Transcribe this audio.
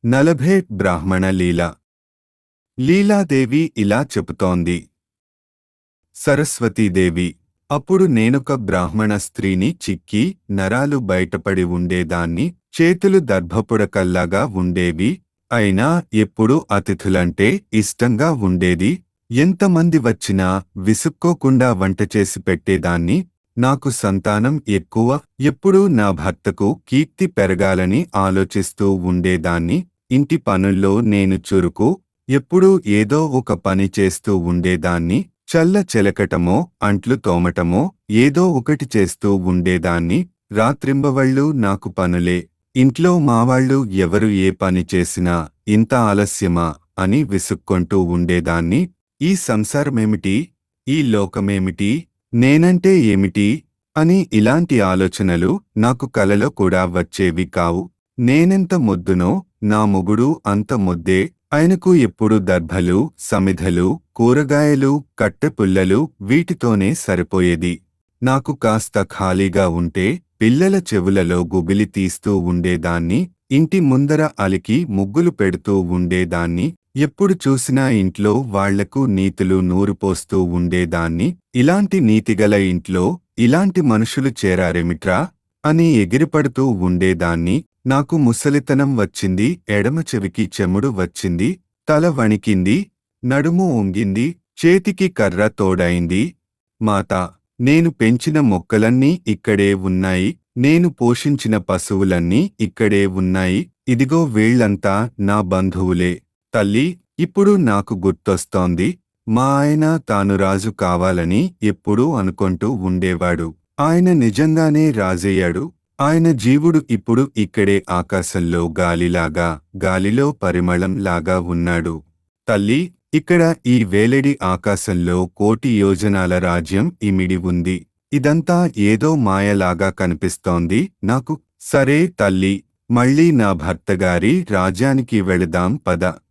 నలభే బ్రాహ్మణ లీల లీలాదేవి ఇలా చెబుతోంది సరస్వతీదేవి అప్పుడు నేనొక బ్రాహ్మణ స్త్రీని చిక్కి నరాలు బయటపడి ఉండేదాన్ని చేతులు దర్భపుడకల్లాగా ఉండేవి అయినా ఎప్పుడూ అతిథులంటే ఇష్టంగా ఉండేది ఎంతమంది వచ్చినా విసుక్కోకుండా వంట చేసి పెట్టేదాన్ని నాకు సంతానం ఎక్కువ ఎప్పుడూ నా భర్తకు కీర్తి పెరగాలని ఆలోచిస్తూ ఉండేదాన్ని ఇంటి పనుల్లో నేను చురుకు ఎప్పుడూ ఏదో ఒక పని చేస్తూ ఉండేదాన్ని చల్ల చెలకటమో అంట్లు తోమటమో ఏదో ఒకటి చేస్తూ ఉండేదాన్ని రాత్రింబవళ్ళు నాకు పనులే ఇంట్లో మావాళ్ళు ఎవరు ఏ పని చేసినా ఇంత ఆలస్యమా అని విసుక్కొంటూ ఉండేదాన్ని ఈ సంసారమేమిటి ఈ లోకమేమిటి నేనంటే ఏమిటి అని ఇలాంటి ఆలోచనలు నాకు కలలో కూడా వచ్చేవి కావు నేనెంత మొద్దునో నా మొగుడు అంత మొద్దే ఆయనకు ఎప్పుడు దర్భలు సమిధలు కూరగాయలు కట్టెపుల్లలు వీటితోనే సరిపోయేది నాకు కాస్త ఖాళీగా ఉంటే పిల్లల చెవులలో గుబిలి తీస్తూ ఉండేదాన్ని ఇంటి ముందర అలికి ముగ్గులు పెడుతూ ఉండేదాన్ని ఎప్పుడు చూసినా ఇంట్లో వాళ్లకు నీతులు నూరుపోస్తూ ఉండేదాన్ని ఇలాంటి నీతిగల ఇంట్లో ఇలాంటి మనుషులు చేరారేమిట్రా అని ఎగిరిపడుతూ ఉండేదాన్ని నాకు ముసలితనం వచ్చింది ఎడమ చెవికి చెముడు వచ్చింది తల వణికింది నడుము ఒంగింది చేతికి కర్ర తోడైంది మాతా నేను పెంచిన మొక్కలన్నీ ఇక్కడే ఉన్నాయి నేను పోషించిన పశువులన్నీ ఇక్కడే ఉన్నాయి ఇదిగో వీళ్లంతా నా బంధువులే తల్లి ఇప్పుడు నాకు గుర్తొస్తోంది మా ఆయన తాను రాజు కావాలని ఎప్పుడూ అనుకుంటూ ఉండేవాడు ఆయన నిజంగానే రాజయ్యాడు ఆయన జీవుడు ఇప్పుడు ఇక్కడే ఆకాశంలో గాలిలాగా గాలిలో పరిమళం లాగా ఉన్నాడు తల్లి ఇక్కడ ఈ వేలెడి ఆకాశంలో కోటి యోజనాల రాజ్యం ఇమిడి ఉంది ఇదంతా ఏదో మాయలాగా కనిపిస్తోంది నాకు సరే తల్లి మళ్ళీ నా భర్తగారి రాజ్యానికి వెళదాం పద